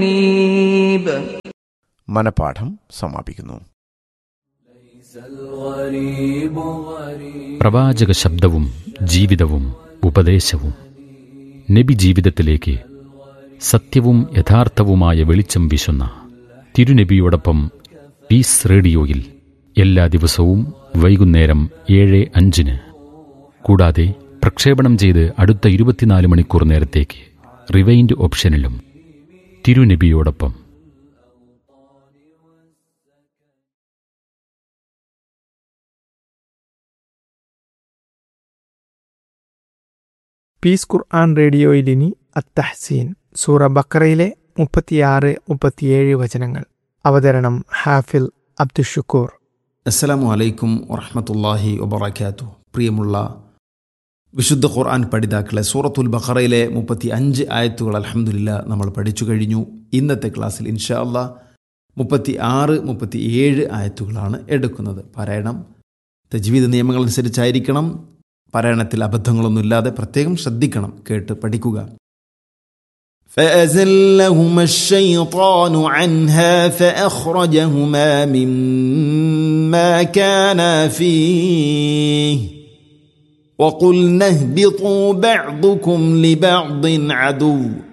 غريب മനപാഠം സമാപിക്കുന്നു പ്രവാചക ശബ്ദവും ജീവിതവും ഉപദേശവും നബി ജീവിതത്തിലേക്ക് സത്യവും യഥാർത്ഥവുമായ വെളിച്ചം വീശുന്ന തിരുനബിയോടൊപ്പം പീസ് റേഡിയോയിൽ എല്ലാ ദിവസവും വൈകുന്നേരം ഏഴ് അഞ്ചിന് കൂടാതെ പ്രക്ഷേപണം ചെയ്ത് അടുത്ത ഇരുപത്തിനാല് മണിക്കൂർ നേരത്തേക്ക് റിവൈൻഡ് ഓപ്ഷനിലും തിരുനബിയോടൊപ്പം പീസ് ഖുർആൻ റേഡിയോയിൽ ഇനി അത്തഹസീൻ സൂറ ബക്കറയിലെ മുപ്പത്തിയാറ് മുപ്പത്തിയേഴ് വചനങ്ങൾ അവതരണം ഹാഫിൽ അബ്ദുഷുക്കൂർ അസ്സലാമു അലൈക്കും വറഹമത്തല്ലാഹി വബറക്കാത്തു പ്രിയമുള്ള വിശുദ്ധ ഖുർആൻ പഠിതാക്കളെ സൂറത്തുൽ ബഖറയിലെ മുപ്പത്തി അഞ്ച് ആയത്തുകൾ അലഹമുല്ല നമ്മൾ പഠിച്ചു കഴിഞ്ഞു ഇന്നത്തെ ക്ലാസ്സിൽ ഇൻഷാ അല്ലാ മുപ്പത്തി ആറ് മുപ്പത്തി ഏഴ് ആയത്തുകളാണ് എടുക്കുന്നത് പാരായണം തജ്വീദ് നിയമങ്ങൾ അനുസരിച്ചായിരിക്കണം പാരായണത്തിൽ അബദ്ധങ്ങളൊന്നുമില്ലാതെ പ്രത്യേകം ശ്രദ്ധിക്കണം കേട്ട് പഠിക്കുക فأزلهما الشيطان عنها فأخرجهما مما كانا فيه وقلنا اهبطوا بعضكم لبعض عدو